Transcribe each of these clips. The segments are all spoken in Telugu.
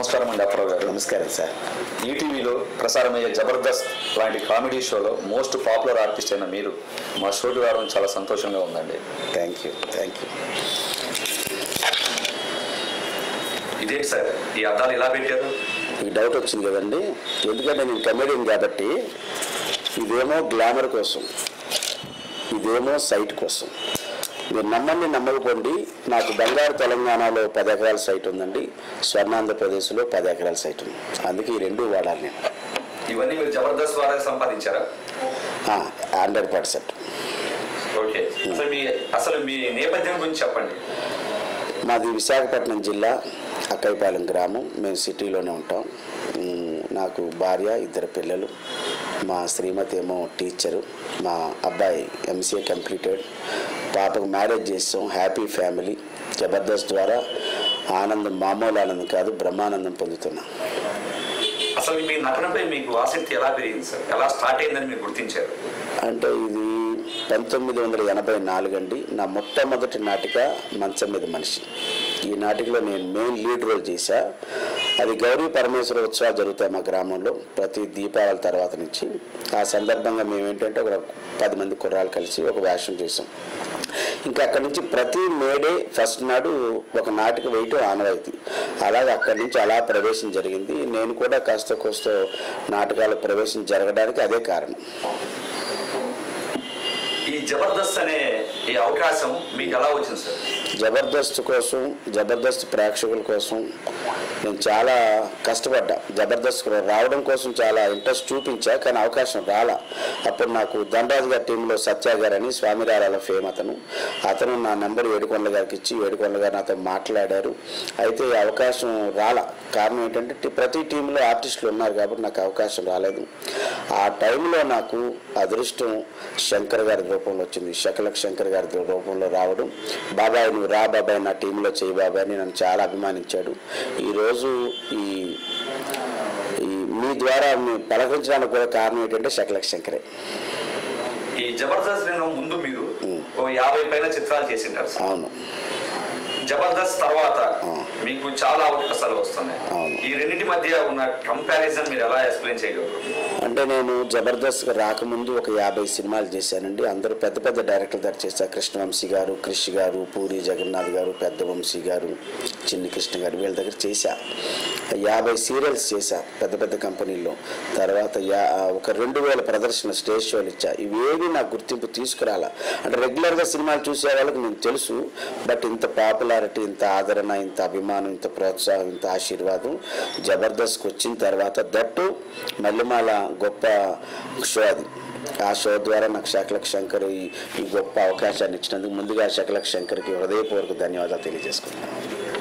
నమస్కారం అండి అప్పారావు గారు నమస్కారం సార్ ఈటీవీలో ప్రసారమయ్యే జబర్దస్త్ లాంటి కామెడీ షోలో మోస్ట్ పాపులర్ ఆర్టిస్ట్ అయిన మీరు మా షోకి రావడం చాలా సంతోషంగా ఉందండి థ్యాంక్ యూ థ్యాంక్ యూ ఇదేంటి సార్ ఈ అద్దాలు ఇలా పెట్టారు మీకు డౌట్ వచ్చింది కదండి ఎందుకంటే నేను కమెడియన్ కాబట్టి ఇదేమో గ్లామర్ కోసం ఇదేమో సైట్ కోసం మీరు నమ్మండి నమ్మకపోండి నాకు బంగారు తెలంగాణలో పది ఎకరాల సైట్ ఉందండి స్వర్ణాంధ్రప్రదేశ్లో పది ఎకరాల సైట్ ఉంది అందుకే ఈ రెండు వాడాలి నేను ఇవన్నీ మీరు జబర్దస్త్ ద్వారా సంపాదించారా హండ్రెడ్ పర్సెంట్ ఓకే అసలు మీ అసలు మీ నేపథ్యం గురించి చెప్పండి మాది విశాఖపట్నం జిల్లా అక్కైపాలెం గ్రామం మేము సిటీలోనే ఉంటాం ఉమ్, నాకు భార్య ఇద్దరు పిల్లలు మా శ్రీమతి ఏమో టీచరు మా అబ్బాయి ఎంసీఏ కంప్లీటెడ్ పాపకు మ్యారేజ్ చేస్తాం హ్యాపీ ఫ్యామిలీ జబర్దస్త్ ద్వారా ఆనందం మామూలు ఆనందం కాదు బ్రహ్మానందం పొందుతున్నాం అసలు మీ నటనపై మీకు ఆసక్తి ఎలా పెరిగింది సార్ ఎలా స్టార్ట్ అయిందని మీరు గుర్తించారు అంటే ఇది పంతొమ్మిది వందల ఎనభై నాలుగు అండి నా మొట్టమొదటి నాటిక మంచం మీద మనిషి ఈ నాటికలో నేను మెయిన్ లీడ్ రోల్ చేశా అది గౌరీ పరమేశ్వర ఉత్సవాలు జరుగుతాయి మా గ్రామంలో ప్రతి దీపావళి తర్వాత నుంచి ఆ సందర్భంగా మేము ఏంటంటే ఒక పది మంది కుర్రాలు కలిసి ఒక వేషం చేసాం ఇంకా అక్కడి నుంచి ప్రతి మేడే ఫస్ట్ నాడు ఒక నాటిక వేయటం ఆనవాయితీ అలాగే అక్కడి నుంచి అలా ప్రవేశం జరిగింది నేను కూడా కాస్త కోస్త నాటకాల ప్రవేశం జరగడానికి అదే కారణం ఈ జబర్దస్త్ అనే ఈ అవకాశం మీకు ఎలా వచ్చింది సార్ జబర్దస్త్ కోసం జబర్దస్త్ ప్రేక్షకుల కోసం నేను చాలా కష్టపడ్డా జబర్దస్త్ రావడం కోసం చాలా ఇంట్రెస్ట్ చూపించా కానీ అవకాశం రాలా అప్పుడు నాకు ధనరాజు గారి టీంలో సత్య గారు అని స్వామిరారాల ఫేమ్ అతను అతను నా నెంబర్ ఏడుకొండల గారికి ఇచ్చి ఏడుకొండల గారు నాతో మాట్లాడారు అయితే ఈ అవకాశం రాలా కారణం ఏంటంటే టి- ప్రతి టీంలో ఆర్టిస్టులు ఉన్నారు కాబట్టి నాకు అవకాశం రాలేదు ఆ టైంలో నాకు అదృష్టం శంకర్ గారి రూపంలో వచ్చింది శకలక్ శంకర్ గారి రూపంలో రావడం బాబాయ్ నువ్వు రా బాబాయ్ నా టీంలో చేయి బాబాయ్ అని నన్ను చాలా అభిమానించాడు ఈరోజు ఈ ఈ మీ ద్వారా మీ పలకరించడానికి కూడా కారణం ఏంటంటే శకలక్ శంకరే ఈ జబర్దస్త్ నేను ముందు మీరు ఓ యాభై పైన చిత్రాలు చేసింటారు సార్ అవును జబర్దస్త్ తర్వాత మీకు చాలా అవకాశాలు వస్తున్నాయి అవును. ఈ రెండింటి మధ్య ఉన్న కంపారిజన్ మీరు ఎలా ఎక్స్ప్లెయిన్ చేయగలరు అంటే నేను జబర్దస్త్ రాకముందు ఒక యాభై సినిమాలు చేశానండి అందరూ పెద్ద పెద్ద డైరెక్టర్ దగ్గర చేశా కృష్ణవంశీ గారు క్రిష్ గారు పూరి జగన్నాథ్ గారు పెద్ద వంశీ గారు చిన్ని కృష్ణ గారు వీళ్ళ దగ్గర చేశా యాభై సీరియల్స్ చేశా పెద్ద పెద్ద కంపెనీల్లో తర్వాత యా ఒక రెండు వేల ప్రదర్శన స్టేజ్ షోలు ఇచ్చా ఇవేవి నాకు గుర్తింపు తీసుకురాలా అంటే రెగ్యులర్గా సినిమాలు చూసే వాళ్ళకి నేను తెలుసు బట్ ఇంత పాపులారిటీ ఇంత ఆదరణ ఇంత అభిమానం ఇంత ప్రోత్సాహం ఇంత ఆశీర్వాదం జబర్దస్త్కి వచ్చిన తర్వాత దట్టు మల్లెమాల గొప్ప షో అది ఆ షో ద్వారా నాకు శకలక్ శంకర్ ఈ ఈ గొప్ప అవకాశాన్ని ఇచ్చినందుకు ముందుగా శకలక్ శంకర్కి హృదయపూర్వక ధన్యవాదాలు తెలియజేసుకుంటున్నాను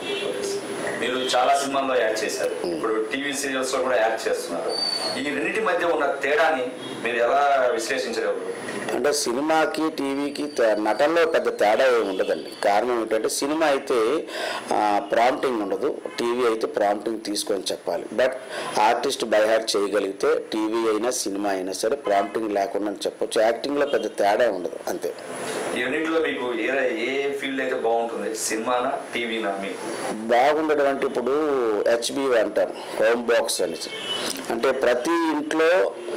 మీరు చాలా సినిమాల్లో యాడ్ చేశారు ఇప్పుడు టీవీ సీరియల్స్ లో కూడా యాడ్ చేస్తున్నారు ఈ రెండింటి మధ్య ఉన్న తేడాని మీరు ఎలా విశ్లేషించగలరు అంటే సినిమాకి టీవీకి తే- నటనలో పెద్ద తేడా ఏమి ఉండదండి కారణం ఏంటంటే సినిమా అయితే ప్రాంప్టింగ్ ఉండదు టీవీ అయితే ప్రాంప్టింగ్ తీసుకొని చెప్పాలి బట్ ఆర్టిస్ట్ బై హార్ట్ చేయగలిగితే టీవీ అయినా సినిమా అయినా సరే ప్రాంప్టింగ్ లేకుండా చెప్పొచ్చు యాక్టింగ్లో పెద్ద తేడా ఉండదు అంతే ఈ రెండింటిలో మీకు ఏ ఏ ఫీల్డ్ అయితే బాగుంటుంది సినిమానా టీవీనా మీకు బాగుండడం అంటే ఇప్పుడు హెచ్బి అంటారు హోమ్ బాక్స్ అనేసి అంటే ప్రతి ఇంట్లో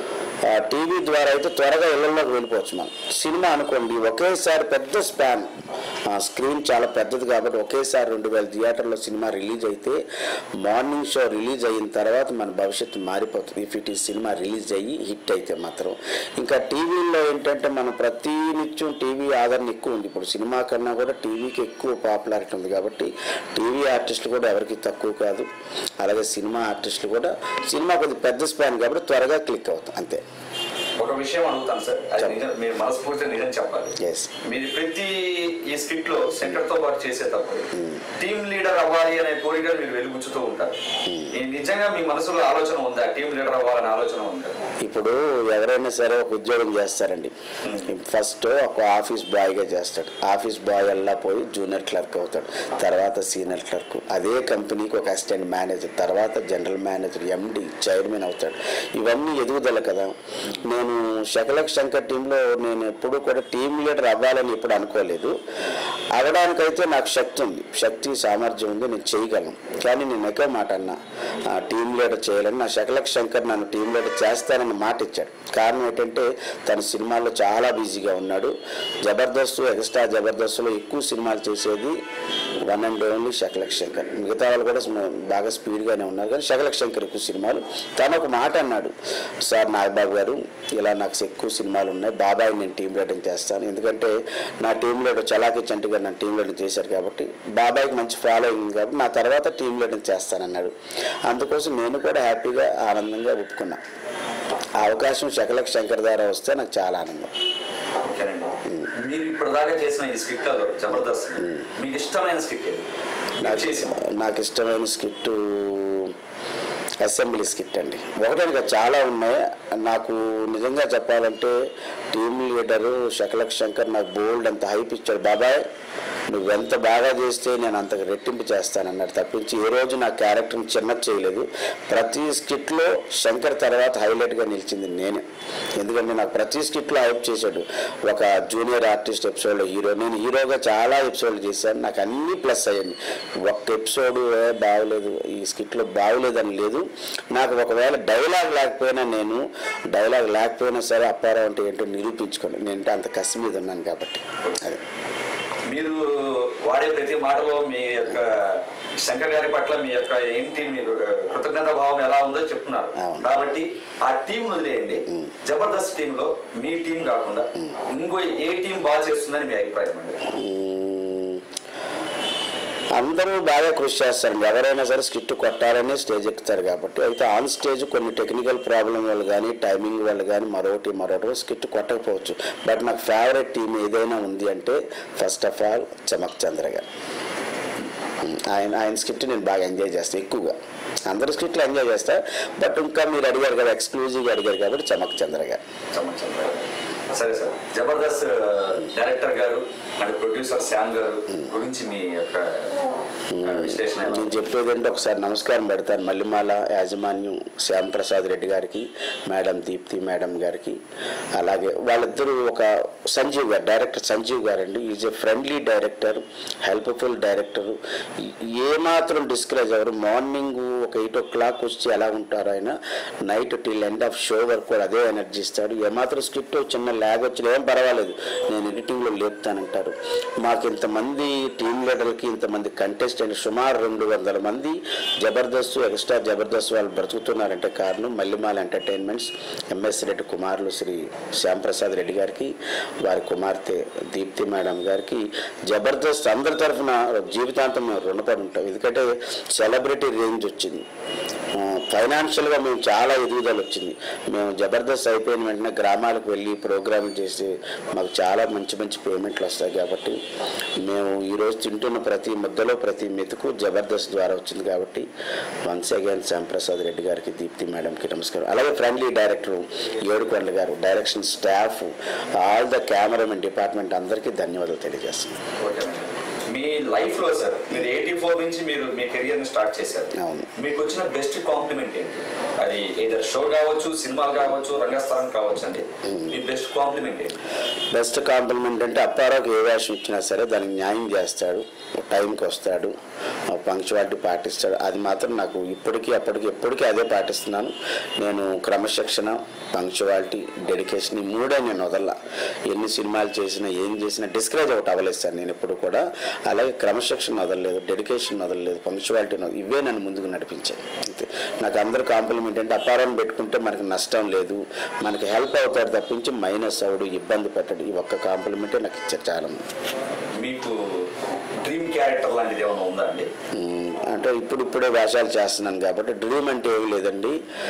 టీవీ ద్వారా అయితే త్వరగా ఇళ్లలోకి వెళ్ళిపోవచ్చు మనం సినిమా అనుకోండి ఒకేసారి పెద్ద స్పాన్ స్క్రీన్ చాలా పెద్దది కాబట్టి ఒకేసారి రెండు వేల థియేటర్లో సినిమా రిలీజ్ అయితే మార్నింగ్ షో రిలీజ్ అయిన తర్వాత మన భవిష్యత్తు మారిపోతుంది ఇఫ్ ఇట్ ఈ సినిమా రిలీజ్ అయ్యి హిట్ అయితే మాత్రం ఇంకా టీవీలో ఏంటంటే మనం ప్రతి నిత్యం టీవీ ఆదరణ ఎక్కువ ఉంది ఇప్పుడు సినిమా కన్నా కూడా టీవీకి ఎక్కువ పాపులారిటీ ఉంది కాబట్టి టీవీ ఆర్టిస్టులు కూడా ఎవరికి తక్కువ కాదు అలాగే సినిమా ఆర్టిస్టులు కూడా సినిమా కొద్దిగా పెద్ద స్పాన్ కాబట్టి త్వరగా క్లిక్ అవుతాం అంతే ఒక విషయం అడుగుతాను సార్ అది చెప్పండి. నిజం మీరు మనస్ఫూర్తిగా నిజం చెప్పాలి Yes. మీరు ప్రతి ఈ స్కిట్ లో సెంటర్ తో పాటు చేసేటప్పుడు టీమ్ లీడర్ అవ్వాలి అనే కోరిక మీరు వెలుగుచ్చుతూ ఉంటారు ఈ నిజంగా మీ మనసులో ఆలోచన ఉందా టీమ్ లీడర్ అవ్వాలనే ఆలోచన ఉందా ఇప్పుడు ఎవరైనా సరే ఒక ఉద్యోగం చేస్తారండి ఫస్ట్ ఒక ఆఫీస్ బాయ్గా చేస్తాడు ఆఫీస్ బాయ్ అల్లా పోయి జూనియర్ క్లర్క్ అవుతాడు తర్వాత సీనియర్ క్లర్క్ అదే కంపెనీకి ఒక అసిస్టెంట్ మేనేజర్ తర్వాత జనరల్ మేనేజర్ ఎండి చైర్మన్ అవుతాడు ఇవన్నీ ఎదుగుదల కదా నేను శకలక్ శంకర్ టీంలో నేను ఎప్పుడు కూడా టీం లీడర్ అవ్వాలని ఎప్పుడు అనుకోలేదు అవడానికైతే నాకు శక్తి ఉంది శక్తి సామర్థ్యం ఉంది నేను చేయగలను కానీ నేను ఎక్కో మాట అన్నా ఆ, టీం లీడర్ చేయాలని నా శకలక్ శంకర్ నన్ను టీం లీడర్ చేస్తానని మాట ఇచ్చాడు కారణం ఏంటంటే తన సినిమాల్లో చాలా బిజీగా ఉన్నాడు జబర్దస్త్ ఎక్స్ట్రా జబర్దస్త్లో ఎక్కువ సినిమాలు చేసేది one and only Shakalaka Shankar మిగతా వాళ్ళు కూడా స్మ- బాగా స్పీడ్గానే ఉన్నారు కానీ శకలక్ శంకర్ ఎక్కువ సినిమాలు తను ఒక మాట అన్నాడు సార్ నాగబాబు గారు ఇలా నాకు ఎక్కువ సినిమాలు ఉన్నాయి బాబాయ్ నేను టీం లీడర్ చేస్తాను ఎందుకంటే నా టీం లీడర్ చలాకి చంటి గారు నా టీం లీడర్ చేశారు కాబట్టి బాబాయ్కి మంచి ఫాలోయింగ్ ఉంది కాబట్టి నా తర్వాత టీం లీడర్ చేస్తానన్నాడు అందుకోసం నేను కూడా హ్యాపీగా ఆనందంగా ఒప్పుకున్నా ఆ అవకాశం శకలక్ శంకర్ ద్వారా వస్తే నాకు చాలా ఆనందం ఓకేనండి మీరు ఇప్పటిదాకా చేసిన ఈ స్క్రిప్ట్లలో జబర్దస్త్ మీకు ఇష్టమైన స్క్రిప్ట్ ఏది మీరు చేసింది నాకు ఇష్టమైన స్కిట్ అసెంబ్లీ స్కిట్ అండి ఒకటే కాదు, చాలా ఉన్నాయి నాకు నిజంగా చెప్పాలంటే టీమ్ లీడరు శకలక్ శంకర్ నాకు బోల్డ్ అంత హైప్ ఇచ్చాడు బాబాయ్ నువ్వు ఎంత బాగా చేస్తే నేను అంత రెట్టింపు చేస్తానన్నాడు తప్పించి ఏ రోజు నా క్యారెక్టర్ని చిన్నది చేయలేదు ప్రతి స్కిట్లో శంకర్ తర్వాత హైలైట్గా నిలిచింది నేనే ఎందుకంటే నాకు ప్రతి స్కిట్లో హైప్ చేశాడు ఒక జూనియర్ ఆర్టిస్ట్ ఎపిసోడ్లో హీరో నేను హీరోగా చాలా ఎపిసోడ్లు చేశాను నాకు అన్నీ ప్లస్ అయ్యింది ఒక్క ఎపిసోడ్ బాగలేదు ఈ స్కిట్లో బాగలేదని లేదు నాకు ఒకవేళ డైలాగ్ లేకపోయినా నేను డైలాగ్ లేకపోయినా సరే అప్పారావు అంటే ఏంటో నిరూపించుకోండి నేను అంత కసి మీద ఉన్నాను కాబట్టి అదే మీరు వాడే ప్రతి మాటలో మీ యొక్క శంకర్ గారి పట్ల మీ యొక్క ఏంటి మీరు కృతజ్ఞత భావం ఎలా ఉందో చెప్తున్నారు అవును. కాబట్టి ఆ టీం వదిలేయండి జబర్దస్త్ టీమ్ లో మీ టీం కాకుండా ఇంకో ఏ టీం బాగా చేస్తుందని మీ అభిప్రాయం అండి మ్మ్. అందరూ బాగా కృషి చేస్తారు ఎవరైనా సరే స్కిట్ కొట్టాలని స్టేజ్ ఎక్కుతారు కాబట్టి అయితే ఆన్ స్టేజ్ కొన్ని టెక్నికల్ ప్రాబ్లం వల్ల కానీ టైమింగ్ వల్ల కానీ మరొకటి మరొకటి స్కిట్ కొట్టకపోవచ్చు బట్ నాకు ఫేవరెట్ టీం ఏదైనా ఉంది అంటే first of all Chamak Chandra garu మ్మ్. ఆయన ఆయన స్కిట్ నేను బాగా ఎంజాయ్ చేస్తాను ఎక్కువగా అందరు స్కిట్లు ఎంజాయ్ చేస్తా బట్ ఇంకా మీరు అడిగారు కదా ఎక్స్క్లూజివ్గా అడిగారు కాబట్టి చమక్ చంద్ర గారు సంవత్సరం గారు. సరే sir Jabardasth director garu and producer Shyam garu గురించి మీ యొక్క ఆ, విశ్లేషణ ఎలా? నేను చెప్పేది అంటే ఒకసారి నమస్కారం పెడతాను మల్లిమాల యాజమాన్యం శ్యామ్ ప్రసాద్ రెడ్డి గారికి మేడం దీప్తి మేడం గారికి అలాగే వాళ్ళిద్దరూ ఒక సంజీవ్ గారు డైరెక్టర్ సంజీవ్ గారండి is a friendly director helpful director ఏమాత్రం డిస్కరేజ్ అవ్వరు మార్నింగ్ ఒక ఎయిట్ ఓ క్లాక్ వచ్చి ఎలా ఉంటారు ఆయన night till end of show వరకు కూడా అదే ఎనర్జీ ఇస్తాడు ఏమాత్రం స్క్రిప్ట్ చిన్న ల్యాగ్ వచ్చినా ఏం పర్వాలేదు నేను ఎడిటింగ్లో లేపుతానంటారు మాకు ఇంతమంది టీం లీడర్కి ఇంతమంది కంటెస్టెంట్ సుమారు రెండు వందల మంది జబర్దస్త్ ఎక్స్ట్రా జబర్దస్త్ వాళ్ళు బ్రతుకుతున్నారంటే కారణం మల్లిమాల ఎంటర్టైన్మెంట్స్ ఎంఎస్ రెడ్డి కుమారులు శ్రీ శ్యాంప్రసాద్ రెడ్డి గారికి వారి కుమార్తె దీప్తి మేడం గారికి జబర్దస్త్ అందరి తరఫున జీవితాంతం మేము రుణపడి ఉంటాం ఎందుకంటే సెలబ్రిటీ రేంజ్ వచ్చింది ఫైనాన్షియల్గా మేము చాలా ఎదుగుదల వచ్చింది మేము జబర్దస్త్ అయిపోయిన వెంటనే గ్రామాలకు వెళ్ళి ప్రోగ్రామ్ చేసి మాకు చాలా మంచి మంచి పేమెంట్లు వస్తాయి కాబట్టి మేము ఈరోజు తింటున్న ప్రతి ముద్దలో ప్రతి మెతుకు జబర్దస్త్ ద్వారా వచ్చింది కాబట్టి వన్స్ అగైన్ శ్యాంప్రసాద్ రెడ్డి గారికి దీప్తి మేడంకి నమస్కారం అలాగే friendly director Edukonda garu direction staff all the cameraman department అందరికీ ధన్యవాదాలు తెలియజేస్తున్నాను ఓకే మేడం. మీ లైఫ్ లో సార్ మీరు ఎయిటీ ఫోర్ నుంచి మీరు మీ కెరియర్ ని స్టార్ట్ చేశారు అవును. మీకు వచ్చిన బెస్ట్ కాంప్లిమెంట్ ఏంటి అది ఏదర్ షో కావచ్చు సినిమాలు కావచ్చు రంగస్థలం కావచ్చు అండి మీ బెస్ట్ కాంప్లిమెంట్ ఏంటి బెస్ట్ కాంప్లిమెంట్ అంటే అప్పారావుకి ఏ వేషం ఇచ్చినా సరే దానికి న్యాయం చేస్తాడు టైంకి వస్తాడు పంక్చువాలిటీ పాటిస్తాడు అది మాత్రం నాకు ఇప్పటికీ అప్పటికి ఎప్పటికీ అదే పాటిస్తున్నాను నేను క్రమశిక్షణ పంక్చువాలిటీ డెడికేషన్ ఈ మూడే నేను వదల్లా ఎన్ని సినిమాలు చేసినా ఏం చేసినా డిస్కరేజ్ ఒకటి అవ్వలేదు సార్ నేను ఎప్పుడు కూడా అలాగే క్రమశిక్షణ వదలలేదు డెడికేషన్ వదలలేదు పంక్చువాలిటీ ఇవే నన్ను ముందుకు నడిపించాయి అంతే నాకు అందరు కాంప్లిమెంట్ అంటే అపారం పెట్టుకుంటే మనకి నష్టం లేదు మనకి హెల్ప్ అవుతాడు తప్పించి మైనస్ అవడు ఇబ్బంది పెట్టడు ఈ ఒక్క కాంప్లిమెంటే నాకు ఇచ్చారు చాలా మంది మీకు డ్రీమ్ క్యారెక్టర్ లాంటిది ఏమైనా ఉందా అండి మ్మ్. అంటే ఇప్పుడు ఇప్పుడే వేషాలు చేస్తున్నాను కాబట్టి డ్రీమ్ అంటే ఏమి లేదండి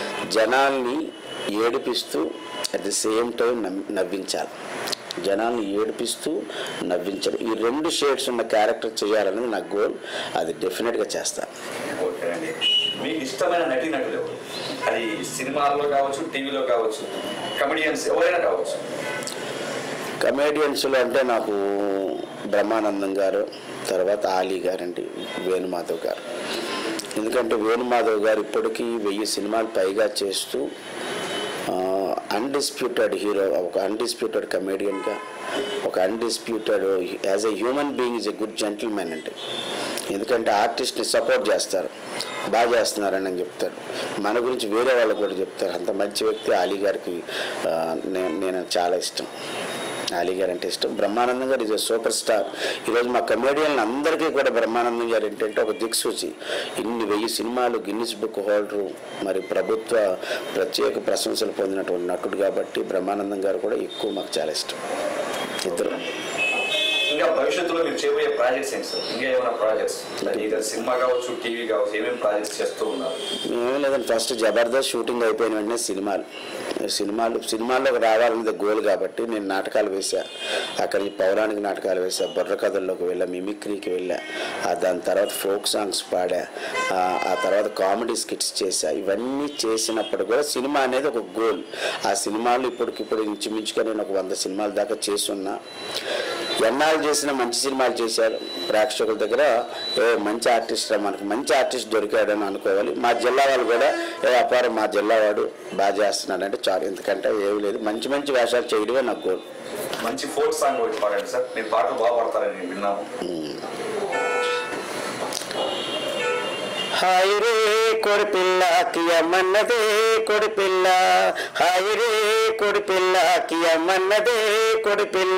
జనాల్ని ఏడిపిస్తూ అట్ ది సేమ్ టైం నవ్వించాలి జనాల్ని ఏడిపిస్తూ నవ్వించడం ఈ రెండు షేడ్స్ ఉన్న క్యారెక్టర్ చేయాలనేది నా గోల్ అది డెఫినెట్గా చేస్తాను ఓకే అండి మీకు ఇష్టమైన నటి నటులు ఎవరు అది సినిమాల్లో కావచ్చు టీవీలో కావచ్చు కమెడియన్స్ ఎవరైనా కావచ్చు కమేడియన్స్లో అంటే నాకు బ్రహ్మానందం గారు తర్వాత ఆలీ గారండి వేణుమాధవ్ గారు ఎందుకంటే వేణుమాధవ్ గారు ఇప్పటికీ వెయ్యి సినిమాలు పైగా చేస్తూ అన్డిస్ప్యూటెడ్ హీరో ఒక అన్డిస్ప్యూటెడ్ కమేడియన్గా ఒక undisputed as a human being is a good gentlemen అంటే ఎందుకంటే ఆర్టిస్ట్ని సపోర్ట్ చేస్తారు బాగా చేస్తున్నారని అని చెప్తారు మన గురించి వేరే వాళ్ళకు కూడా చెప్తారు అంత మంచి వ్యక్తి అలీ గారికి ఆ, నేను నేను చాలా ఇష్టం అలీ గారు అంటే ఇష్టం బ్రహ్మానందం గారు ఇస్ సూపర్ స్టార్ ఈరోజు మా కమేడియన్ అందరికీ కూడా బ్రహ్మానందం గారు ఏంటంటే ఒక దిక్సూచి ఇన్ని వెయ్యి సినిమాలు గిన్నిస్ బుక్ హోల్డరు మరి ప్రభుత్వ ప్రత్యేక ప్రశంసలు పొందినటువంటి నటుడు కాబట్టి బ్రహ్మానందం గారు కూడా ఎక్కువ మాకు చాలా ఇష్టం ఇద్దరు ఇంకా భవిష్యత్తులో మీరు చేయబోయే ప్రాజెక్ట్స్ ఏంటి సార్ ఇంకా ఏమైనా ప్రాజెక్ట్స్ ఇక సినిమా కావచ్చు టీవీ కావచ్చు ఏమేమి ప్రాజెక్ట్స్ చేస్తూ ఉన్నారు ఏం లేదండి ఫస్ట్ జబర్దస్త్ షూటింగ్ అయిపోయిన వెంటనే సినిమాలు సినిమాలు సినిమాల్లోకి రావాలనేది గోల్ కాబట్టి నేను నాటకాలు వేశా అక్కడి నుంచి పౌరాణిక నాటకాలు వేశా బుర్ర కథల్లోకి వెళ్ళా మిమిక్రీకి వెళ్ళా ఆ దాని తర్వాత ఫోక్ సాంగ్స్ పాడా ఆ, ఆ తర్వాత కామెడీ స్కిట్స్ చేశా ఇవన్నీ చేసినప్పుడు కూడా సినిమా అనేది ఒక గోల్ ఆ సినిమాలు ఇప్పటికిప్పుడు ఇంచుమించుగా నేను ఒక వంద సినిమాల దాకా చేస్తున్నా ఎన్నాళ్ళు చేసిన మంచి సినిమాలు చేశారు ప్రేక్షకుల దగ్గర ఏ మంచి ఆర్టిస్ట్ రా మనకు మంచి ఆర్టిస్ట్ దొరికాడని అనుకోవాలి మా జిల్లా వాళ్ళు కూడా ఏ అపారం మా జిల్లా వాడు బాగా చేస్తున్నాడు అంటే చాలు ఎందుకంటే ఏమి లేదు మంచి మంచి వేషాలు చేయడమే నాకు గోల్ మంచి ఫోక్ సాంగ్ ఒకటి పాడండి సార్ మీరు పాటలు బాగా పాడతారని నేను విన్నాము హాయ్ రే కొడి పిల్ల కియమన్నదే కొడి పిల్ల హాయ్ రే కొడి పిల్ల కియమన్నదే కొడి పిల్ల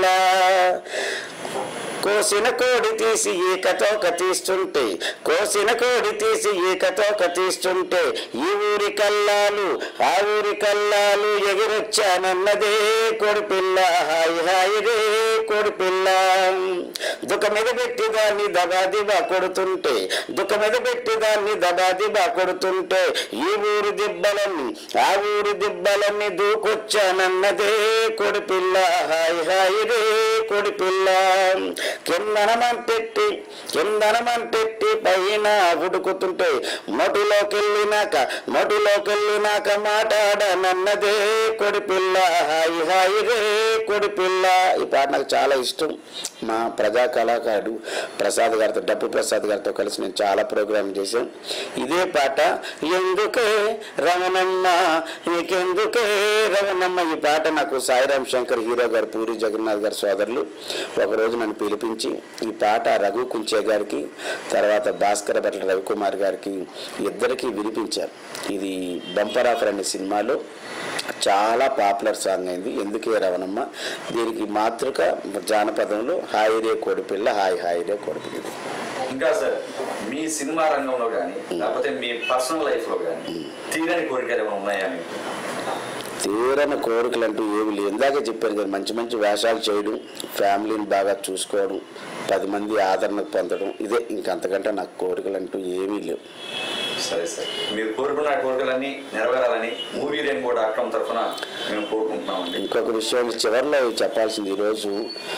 కోసిన కోడి తీసి ఈకతోక తీస్తుంటే కోసిన కోడి తీసి ఈకతోక తీస్తుంటే ఈ ఊరి కల్లాలు ఆ ఊరి కల్లాలు ఎగిరొచ్చానన్నదే కొడి పిల్ల హాయ్ హాయ్ రే కొడి పిల్ల దుఃఖ మీద పెట్టి దాన్ని దబాదిబా కొడుతుంటే దుఃఖ మీద పెట్టి దాన్ని దబాదిబా కొడుతుంటే ఈ ఊరి దిబ్బలన్నీ ఆ ఊరి దిబ్బలన్నీ దూకొచ్చానన్నదే కొడి పిల్ల హాయ్ హాయ్ రే కొడి పిల్ల కిందనమంటెట్టి కిందనమంటెట్టి పైన ఉడుకుతుంటే మొటిలోకెళ్ళినాక మొటిలోకెళ్ళినాక మాట్లాడనన్నదే కొడి పిల్ల హాయ్ హాయ్ రే కొడి పిల్ల ఈ పాట నాకు చాలా ఇష్టం మా ప్రజా కళాకారుడు ప్రసాద్ గారితో డప్పు ప్రసాద్ గారితో కలిసి నేను చాలా ప్రోగ్రామ్ చేశాను ఇదే పాట ఎందుకే రమణమ్మ నీకెందుకే రమణమ్మ ఈ పాట నాకు సాయిరామ్ శంకర్ హీరో గారు పూరి జగన్నాథ్ గారి సోదరులు ఒకరోజు నన్ను పిలిపించి ఈ పాట రఘు కుంచే గారికి తర్వాత భాస్కర భట్ల రవికుమార్ గారికి ఇద్దరికి వినిపించారు ఇది బంపర్ ఆఫర్ అనే సినిమాలో చాలా పాపులర్ సాంగ్ అయింది ఎందుకే రవణమ్మ దీనికి మాతృక జానపదంలో హాయ్ రే కోడిపిల్ల హాయ్ హాయ్ రే కోడిపిల్ల ఇది. ఇంకా సార్ మీ సినిమా రంగంలో కానీ లేకపోతే మీ పర్సనల్ లైఫ్ లో కానీ తీరని కోరికలు ఏమైనా ఉన్నాయా మీకు? తీరని కోరికలు అంటూ ఏమి లేవు ఇందాకే చెప్పాను కదా మంచి మంచి వేషాలు చేయడం ఫ్యామిలీని బాగా చూసుకోవడం పది మంది ఆదరణ పొందడం ఇదే ఇంకంతకంటే నాకు కోరికలు అంటూ ఏమీ లేవు సరే సార్ మీరు కోరుకున్న కోరికలన్నీ నెరవేరాలని మూవీ రెయిన్బో డాట్ కామ్ తరఫున మేము కోరుకుంటున్నామండి ఇంకొక విషయం చివరిలో చెప్పాల్సింది ఈరోజు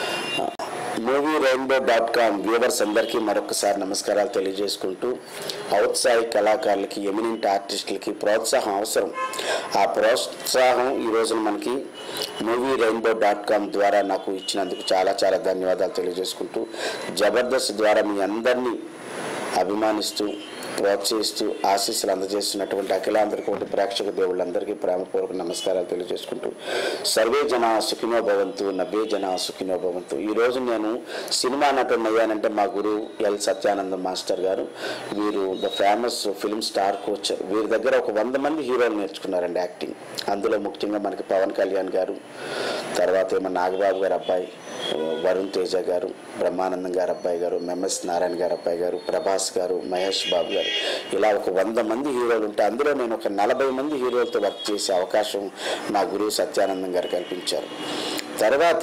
movie rainbow dot com viewers అందరికీ మరొకసారి నమస్కారాలు తెలియజేసుకుంటూ ఔత్సాహిక కళాకారులకి ఎమినెంట్ ఆర్టిస్టులకి ప్రోత్సాహం అవసరం ఆ ప్రోత్సాహం ఈ రోజున మనకి మూవీ రెయిన్బో డాట్ కామ్ ద్వారా నాకు ఇచ్చినందుకు చాలా చాలా ధన్యవాదాలు తెలియజేసుకుంటూ జబర్దస్త్ ద్వారా మీ అందరినీ అభిమానిస్తూ ప్రోత్సహిస్తూ ఆశీస్సులు అందజేస్తున్నటువంటి అఖిలాంధ్ర కోటి ప్రేక్షక దేవుళ్ళందరికీ ప్రేమపూర్వక నమస్కారాలు తెలియజేసుకుంటూ సర్వే జన సుఖినో భవంతు నవ్వే జన సుఖినో భవంతు ఈరోజు నేను సినిమా నటుడు అయ్యానంటే మా గురువు ఎల్ సత్యానందం మాస్టర్ గారు వీరు the famous film star coach వీరి దగ్గర ఒక వంద మంది హీరోలు నేర్చుకున్నారండి యాక్టింగ్ అందులో ముఖ్యంగా మనకి పవన్ కళ్యాణ్ గారు తర్వాత ఏమో నాగబాబు గారు అబ్బాయి వరుణ్ తేజ గారు బ్రహ్మానందం గారు అబ్బాయి గారు ఎంఎస్ నారాయణ గారు అబ్బాయి గారు ప్రభాస్ గారు మహేష్ బాబు గారు ఇలా ఒక వంద మంది హీరోలు ఉంటే అందులో నేను ఒక నలభై మంది హీరోలతో వర్క్ చేసే అవకాశం నా గురువు సత్యానందం గారు కల్పించారు తర్వాత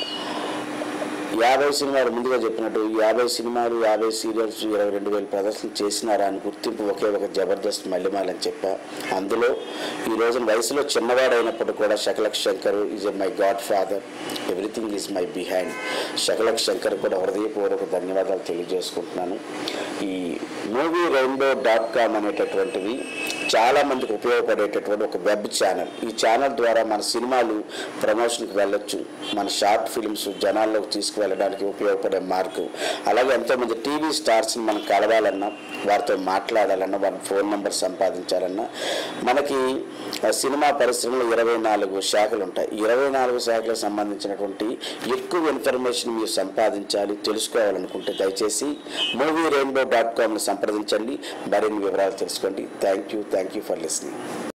యాభై సినిమాలు ముందుగా చెప్పినట్టు యాభై సినిమాలు యాభై సీరియల్స్ ఇరవై రెండు వేల ప్రదర్శన చేసినారా అని గుర్తింపు ఒకే ఒక జబర్దస్త్ మల్లిమాలని చెప్పా అందులో ఈ రోజున వయసులో చిన్నవాడైనప్పుడు కూడా Shakalaka Shankar is my godfather everything is my behind Shakalaka Shankar కూడా హృదయపూర్వక ధన్యవాదాలు తెలియజేసుకుంటున్నాను ఈ మూవీ రెయిన్బో డాట్ కామ్ అనేటటువంటివి చాలా మందికి ఉపయోగపడేటటువంటి ఒక వెబ్ ఛానల్ ఈ ఛానల్ ద్వారా మన సినిమాలు ప్రమోషన్కి వెళ్ళొచ్చు మన షార్ట్ ఫిల్మ్స్ జనాల్లోకి తీసుకువెళ్ళడానికి ఉపయోగపడే మార్గం అలాగే ఎంతోమంది టీవీ స్టార్స్ని మనం కలవాలన్నా వారితో మాట్లాడాలన్నా వారి ఫోన్ నెంబర్ సంపాదించాలన్నా మనకి ఆ, సినిమా పరిశ్రమలో ఇరవై నాలుగు శాఖలు ఉంటాయి ఇరవై నాలుగు శాఖలకు సంబంధించినటువంటి ఎక్కువ ఇన్ఫర్మేషన్ మీరు సంపాదించాలి తెలుసుకోవాలనుకుంటే దయచేసి మూవీ రెయిన్బో డాట్ కామ్ని సంప్రదించండి మరిన్ని వివరాలు తెలుసుకోండి thank you thank you for listening